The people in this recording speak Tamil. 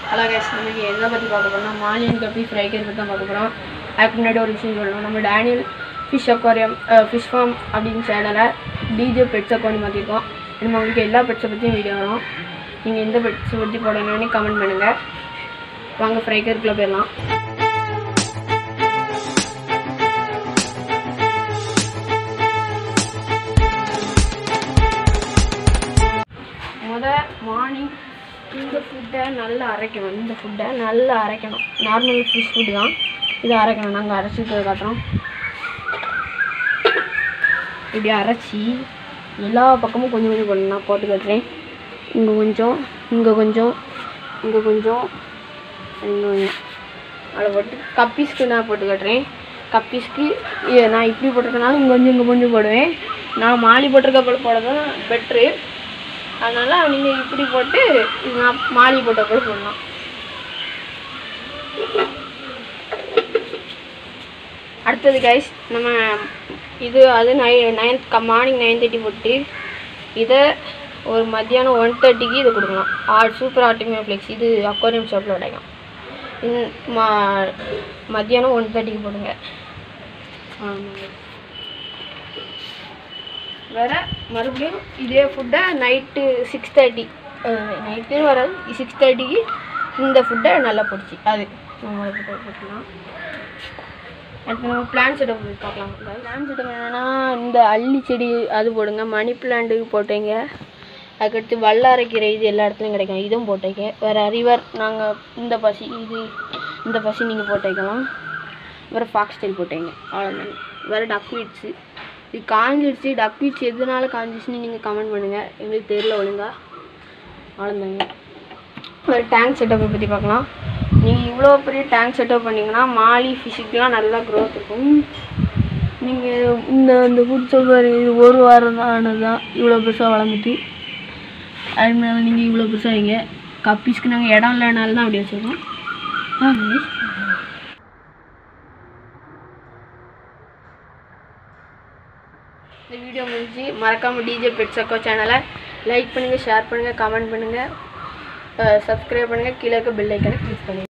ஹலோ கேஸ் நமக்கு எதை பற்றி பார்க்க போகிறோம்னா மாலியன் கப்பி ஃப்ரை கேர் பற்றி தான் பார்க்க போகிறோம் அதுக்கு முன்னாடி ஒரு விஷயம் சொல்லணும் நம்ம Daniel fish aquarium fish farm அப்படின்னு சேனலை டிஜே பெட்ஸ் அக்கௌண்ட் மாற்றிருக்கோம் நம்ம உங்களுக்கு எல்லா பெட்ஸை பற்றியும் வீடியோ வரும் நீங்கள் எந்த பெட்ஸை பற்றி போடணும்னு கமெண்ட் பண்ணுங்கள் வாங்க ஃப்ரை கேருக்குள்ளே போயிடலாம் முத மார்னிங் இந்த ஃபுட்டை நல்லா அரைக்கணும் இந்த ஃபுட்டை நல்லா அரைக்கணும் நார்மல் ஃபிஷ் ஃபுட்டு தான் இதை அரைக்கணும் நாங்கள் அரைச்சிட்டு காட்டுறோம் இப்படி அரைச்சி எல்லா பக்கமும் கொஞ்சம் கொஞ்சம் போடணும் நான் போட்டு காட்டுறேன் இங்கே கொஞ்சம் இங்கே கொஞ்சம் இங்கே கொஞ்சம் இங்கே கொஞ்சம் அதில் போட்டு கப்பீஸ்க்கு நான் போட்டு காட்டுறேன் கப்பீஸ்க்கு இ- நான் இப்படி போட்டிருக்கனால இங்கே கொஞ்சம் இங்கே கொஞ்சம் போடுவேன் நான் மாலி போட்டிருக்க போல போட தான் பெட்ரு அதனால் நீங்கள் இப்படி போட்டு இது நான் மாலி போட்ட கூட போடலாம் அடுத்தது கைஸ் நம்ம இது அது நை நைன் மார்னிங் நைன் தேர்ட்டி போட்டு இதை ஒரு மத்தியானம் ஒன் தேர்ட்டிக்கு இதை கொடுக்கலாம் ஆ சூப்பர் ஆர்டிமியா ஃப்ளெக்ஸ் இது அக்வாரியம் ஷாப்பில் கிடைக்கும் இன்- மா மத்தியானம் ஒன் தேர்ட்டிக்கு போடுங்க ஆமாங்க வேற மறுபடியும் இதே ஃபுட்டை நைட்டு சிக்ஸ் தேர்ட்டி நைட்டு வராது சிக்ஸ் தேர்ட்டிக்கு இந்த ஃபுட்டை நல்லா பிடிச்சி அது நம்ம ஃபுட்டை போட்டுக்கலாம் அடுத்து நம்ம பிளான் செட்டப் பார்க்கலாம் பிளான் செட்டப் என்னென்னா இந்த அள்ளி செடி அது போடுங்க மணி பிளான்ட்டுக்கு போட்டீங்க அதுக்கடுத்து வல்லாரைக்கீரை இது எல்லா இடத்துலையும் கிடைக்கும் இதுவும் போட்டீங்க வேறு ரிவர் நாங்கள் இந்த பசி இது இந்த பசி நீங்கள் போட்டு வைக்கலாம் வேறு ஃபாக்ஸ் டெயில் போட்டீங்க அவ்வளோதாங்க வேறு டக் வீட்ஸு இது காஞ்சிடுச்சு டக் வீட்ஸ் எதனால காஞ்சிச்சுன்னு நீங்கள் கமெண்ட் பண்ணுங்கள் எங்களுக்கு தெரியல ஒழுங்கா அவ்வளோதாங்க ஒரு டேங்க் செட்டப்பை பற்றி பார்க்கலாம் நீங்கள் இவ்வளோ பெரிய டேங்க் செட்டப் பண்ணிங்கன்னா மாலி ஃபிஷ்ஷுக்கெலாம் நல்லா க்ரோத் இருக்கும் நீங்கள் இந்த இந்த ஃபுட் சொல்வார் இது ஒரு வாரம் தான் ஆனது தான் இவ்வளோ பெருசாக வளர்ந்துட்டு அது மேலே நீங்கள் இவ்வளோ பெருசாக வைங்க கப்பீஸ்க்கு நாங்கள் இடம் இல்லைனால தான் அப்படி வச்சுருக்கோம் ஆ இந்த வீடியோ முடிஞ்சு மறக்காமல் டிஜே பெட்ஸக்கோ சேனலை லைக் பண்ணுங்கள் ஷேர் பண்ணுங்கள் கமெண்ட் பண்ணுங்கள் சப்ஸ்கிரைப் பண்ணுங்கள் கீழே இருக்க பெல் ஐக்கனை கிளிக் பண்ணுங்கள்